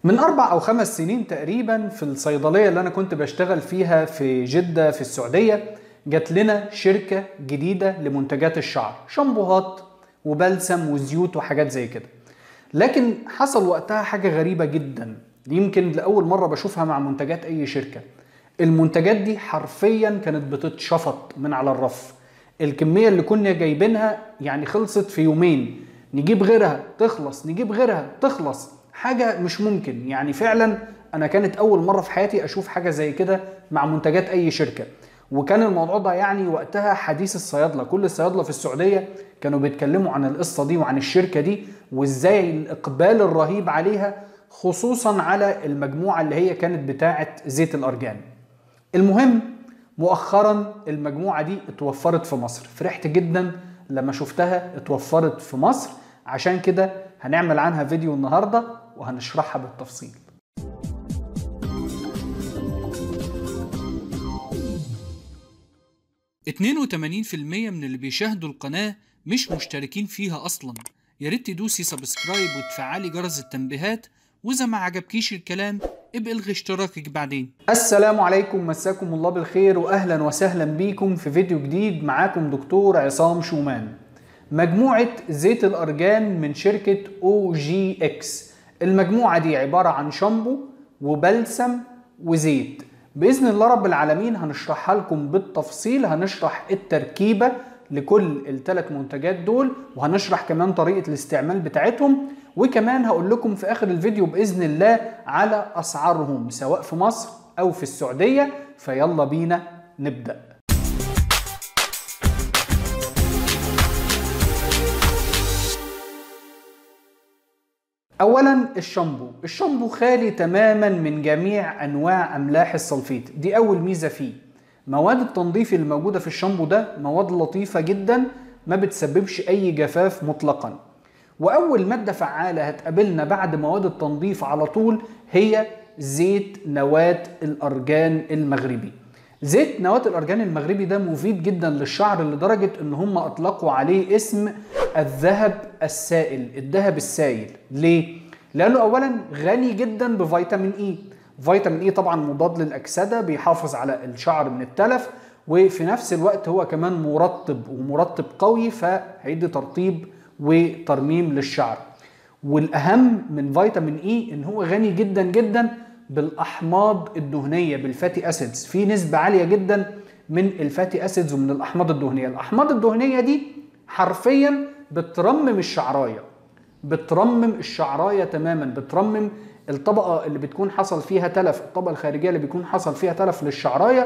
من أربع أو خمس سنين تقريبا في الصيدلية اللي أنا كنت بشتغل فيها في جدة في السعودية جات لنا شركة جديدة لمنتجات الشعر شامبوهات وبلسم وزيوت وحاجات زي كده لكن حصل وقتها حاجة غريبة جدا يمكن لأول مرة بشوفها مع منتجات أي شركة المنتجات دي حرفيا كانت بتتشفط من على الرف الكمية اللي كنا جايبينها يعني خلصت في يومين نجيب غيرها تخلص نجيب غيرها تخلص حاجة مش ممكن يعني فعلا أنا كانت أول مرة في حياتي أشوف حاجة زي كده مع منتجات أي شركة وكان الموضوع ده يعني وقتها حديث الصيادلة كل الصيادلة في السعودية كانوا بيتكلموا عن القصة دي وعن الشركة دي وإزاي الإقبال الرهيب عليها خصوصا على المجموعة اللي هي كانت بتاعة زيت الأرجان المهم مؤخرا المجموعة دي اتوفرت في مصر فرحت جدا لما شفتها اتوفرت في مصر عشان كده هنعمل عنها فيديو النهاردة وهنشرحها بالتفصيل اتنين وتمانين في المية من اللي بيشاهدوا القناة مش مشتركين فيها أصلا ياريت تدوسي سبسكرايب وتفعلي جرس التنبيهات وإذا ما عجبكيش الكلام ابقى الغي اشتراكك بعدين السلام عليكم مساكم الله بالخير واهلا وسهلا بيكم في فيديو جديد معاكم دكتور عصام شومان مجموعة زيت الأرجان من شركة او جي اكس المجموعة دي عبارة عن شامبو وبلسم وزيت بإذن الله رب العالمين هنشرحها لكم بالتفصيل هنشرح التركيبة لكل الثلاث منتجات دول وهنشرح كمان طريقة الاستعمال بتاعتهم وكمان هقول لكم في اخر الفيديو باذن الله على اسعارهم سواء في مصر او في السعوديه فيلا بينا نبدا اولا الشامبو الشامبو خالي تماما من جميع انواع املاح السلفيت دي اول ميزه فيه مواد التنظيف اللي موجوده في الشامبو ده مواد لطيفه جدا ما بتسببش اي جفاف مطلقا واول ماده فعاله هتقابلنا بعد مواد التنظيف على طول هي زيت نواه الارجان المغربي زيت نواه الارجان المغربي ده مفيد جدا للشعر لدرجه ان هم اطلقوا عليه اسم الذهب السائل الذهب السائل ليه لانه اولا غني جدا بفيتامين اي فيتامين اي طبعا مضاد للاكسده بيحافظ على الشعر من التلف وفي نفس الوقت هو كمان مرطب ومرطب قوي فهيدي ترطيب وترميم للشعر والاهم من فيتامين اي ان هو غني جدا جدا بالاحماض الدهنيه بالفاتي اسيدز في نسبه عاليه جدا من الفاتي اسيدز ومن الاحماض الدهنيه الاحماض الدهنيه دي حرفيا بترمم الشعرايه بترمم الشعرايه تماما بترمم الطبقه اللي بتكون حصل فيها تلف الطبقه الخارجيه اللي بيكون حصل فيها تلف للشعرايه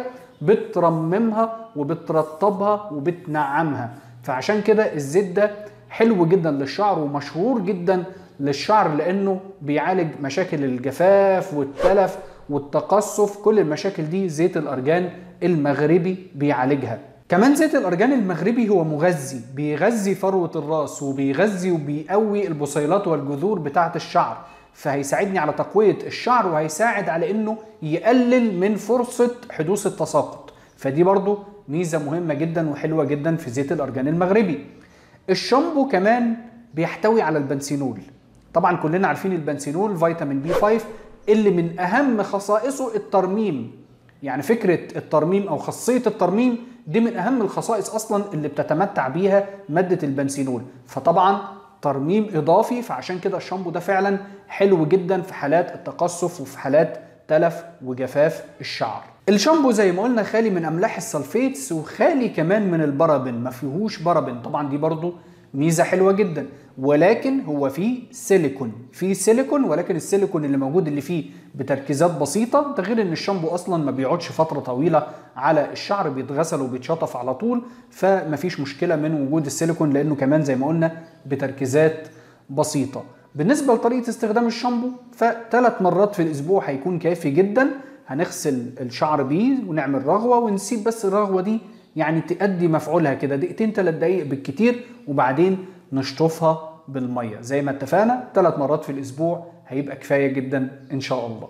بترممها وبترطبها وبتنعمها فعشان كده الزيت ده حلو جدا للشعر ومشهور جدا للشعر لانه بيعالج مشاكل الجفاف والتلف والتقصف كل المشاكل دي زيت الارجان المغربي بيعالجها كمان زيت الارجان المغربي هو مغذي بيغذي فروه الراس وبيغذي وبيقوي البصيلات والجذور بتاعه الشعر فهيساعدني على تقويه الشعر وهيساعد على انه يقلل من فرصه حدوث التساقط فدي برضو ميزه مهمه جدا وحلوه جدا في زيت الارجان المغربي الشامبو كمان بيحتوي على البنسينول طبعا كلنا عارفين البنسينول فيتامين بي 5 اللي من اهم خصائصه الترميم يعني فكره الترميم او خاصيه الترميم دي من اهم الخصائص اصلا اللي بتتمتع بيها ماده البنسينول فطبعا ترميم اضافي فعشان كده الشامبو ده فعلا حلو جدا في حالات التقصف وفي حالات تلف وجفاف الشعر الشامبو زي ما قلنا خالي من املاح السلفيتس وخالي كمان من البرابن ما فيهوش برابن طبعا دي برضو ميزه حلوه جدا ولكن هو فيه سيليكون فيه سيليكون ولكن السيليكون اللي موجود اللي فيه بتركيزات بسيطه ده غير ان الشامبو اصلا ما بيقعدش فتره طويله على الشعر بيتغسل وبيتشطف على طول فمفيش مشكله من وجود السيليكون لانه كمان زي ما قلنا بتركيزات بسيطه بالنسبه لطريقه استخدام الشامبو فثلاث مرات في الاسبوع هيكون كافي جدا هنغسل الشعر بيه ونعمل رغوه ونسيب بس الرغوه دي يعني تأدي مفعولها كده دقيقتين ثلاث دقايق بالكتير وبعدين نشطفها بالميه زي ما اتفقنا ثلاث مرات في الاسبوع هيبقى كفايه جدا ان شاء الله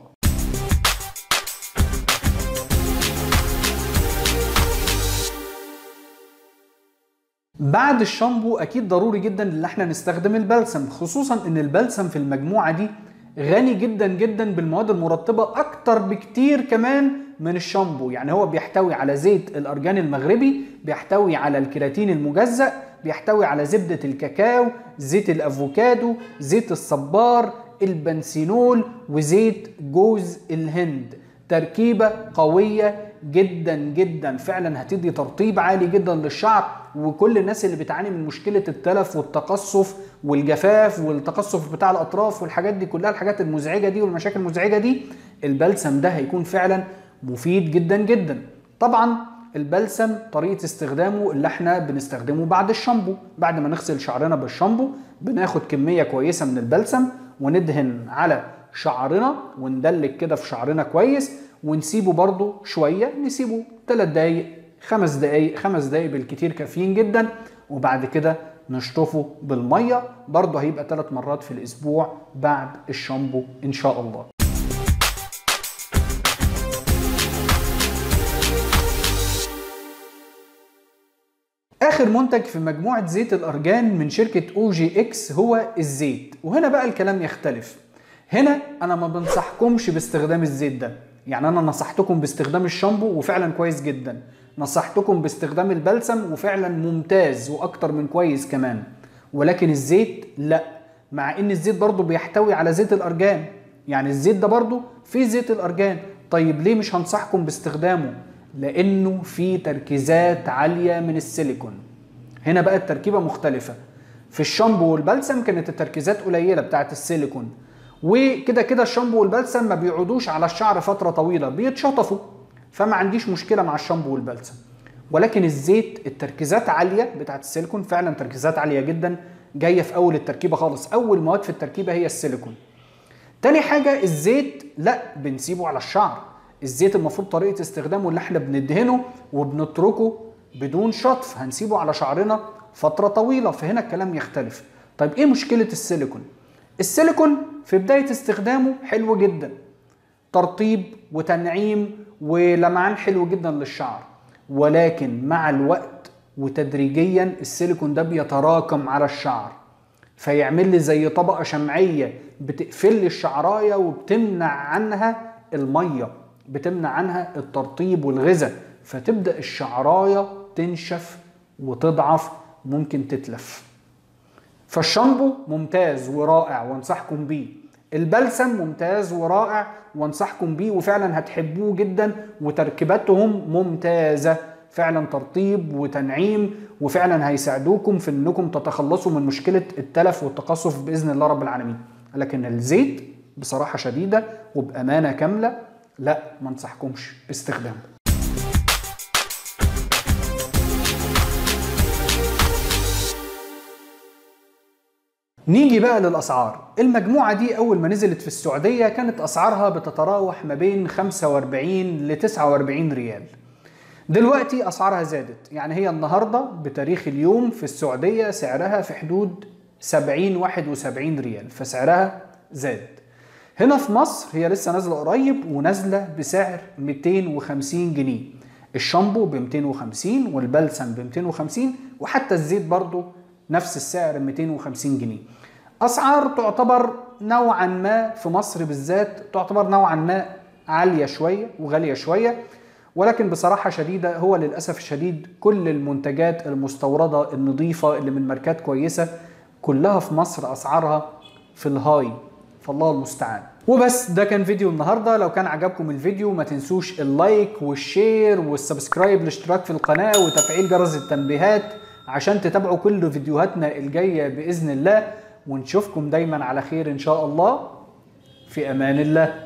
بعد الشامبو اكيد ضروري جدا ان احنا نستخدم البلسم خصوصا ان البلسم في المجموعه دي غني جدا جدا بالمواد المرطبة أكتر بكتير كمان من الشامبو يعني هو بيحتوي على زيت الأرجان المغربي بيحتوي على الكيراتين المجزأ بيحتوي على زبدة الكاكاو زيت الأفوكادو زيت الصبار البنسينول وزيت جوز الهند تركيبة قوية جدا جدا فعلا هتدي ترطيب عالي جدا للشعر وكل الناس اللي بتعاني من مشكلة التلف والتقصف والجفاف والتقصف بتاع الأطراف والحاجات دي كلها الحاجات المزعجة دي والمشاكل المزعجة دي البلسم ده هيكون فعلا مفيد جدا جدا طبعا البلسم طريقة استخدامه اللي احنا بنستخدمه بعد الشامبو بعد ما نغسل شعرنا بالشامبو بناخد كمية كويسة من البلسم وندهن على شعرنا وندلك كده في شعرنا كويس ونسيبه برضو شوية نسيبه 3 دقايق خمس دقايق خمس دقايق بالكتير كافيين جدا وبعد كده نشطفه بالمية برضو هيبقى ثلاث مرات في الأسبوع بعد الشامبو إن شاء الله اخر منتج في مجموعه زيت الارجان من شركه او جي اكس هو الزيت وهنا بقى الكلام يختلف هنا انا ما بنصحكمش باستخدام الزيت ده يعني انا نصحتكم باستخدام الشامبو وفعلا كويس جدا نصحتكم باستخدام البلسم وفعلا ممتاز واكتر من كويس كمان ولكن الزيت لا مع ان الزيت برضو بيحتوي على زيت الارجان يعني الزيت ده برضو فيه زيت الارجان طيب ليه مش هنصحكم باستخدامه لانه فيه تركيزات عاليه من السيليكون هنا بقى التركيبه مختلفه في الشامبو والبلسم كانت التركيزات قليله بتاعه السيليكون وكده كده الشامبو والبلسم ما بيقعدوش على الشعر فتره طويله بيتشطفوا فما عنديش مشكله مع الشامبو والبلسم ولكن الزيت التركيزات عاليه بتاعه السيليكون فعلا تركيزات عاليه جدا جايه في اول التركيبه خالص اول مواد في التركيبه هي السيليكون تاني حاجه الزيت لا بنسيبه على الشعر الزيت المفروض طريقه استخدامه اللي احنا بندهنه وبنتركه بدون شطف هنسيبه على شعرنا فتره طويله فهنا الكلام يختلف طيب ايه مشكله السيليكون السيليكون في بدايه استخدامه حلو جدا ترطيب وتنعيم ولمعان حلو جدا للشعر ولكن مع الوقت وتدريجيا السيليكون ده بيتراكم على الشعر فيعمل لي زي طبقه شمعيه بتقفل لي الشعرايه وبتمنع عنها الميه بتمنع عنها الترطيب والغذاء فتبدا الشعرايه تنشف وتضعف ممكن تتلف فالشامبو ممتاز ورائع وانصحكم بيه البلسم ممتاز ورائع وانصحكم بيه وفعلا هتحبوه جدا وتركيباتهم ممتازه فعلا ترطيب وتنعيم وفعلا هيساعدوكم في انكم تتخلصوا من مشكله التلف والتقصف باذن الله رب العالمين لكن الزيت بصراحه شديده وبامانه كامله لا ما انصحكمش باستخدامه نيجي بقى للأسعار المجموعة دي أول ما نزلت في السعودية كانت أسعارها بتتراوح ما بين 45 ل 49 ريال دلوقتي أسعارها زادت يعني هي النهاردة بتاريخ اليوم في السعودية سعرها في حدود 70 71 ريال فسعرها زاد هنا في مصر هي لسه نازلة قريب ونازلة بسعر 250 جنيه الشامبو ب 250 والبلسم ب 250 وحتى الزيت برضو نفس السعر 250 جنيه اسعار تعتبر نوعا ما في مصر بالذات تعتبر نوعا ما عاليه شويه وغاليه شويه ولكن بصراحه شديده هو للاسف الشديد كل المنتجات المستورده النظيفه اللي من ماركات كويسه كلها في مصر اسعارها في الهاي فالله المستعان وبس ده كان فيديو النهارده لو كان عجبكم الفيديو ما تنسوش اللايك والشير والسبسكرايب الاشتراك في القناه وتفعيل جرس التنبيهات عشان تتابعوا كل فيديوهاتنا الجايه باذن الله ونشوفكم دايما على خير ان شاء الله في امان الله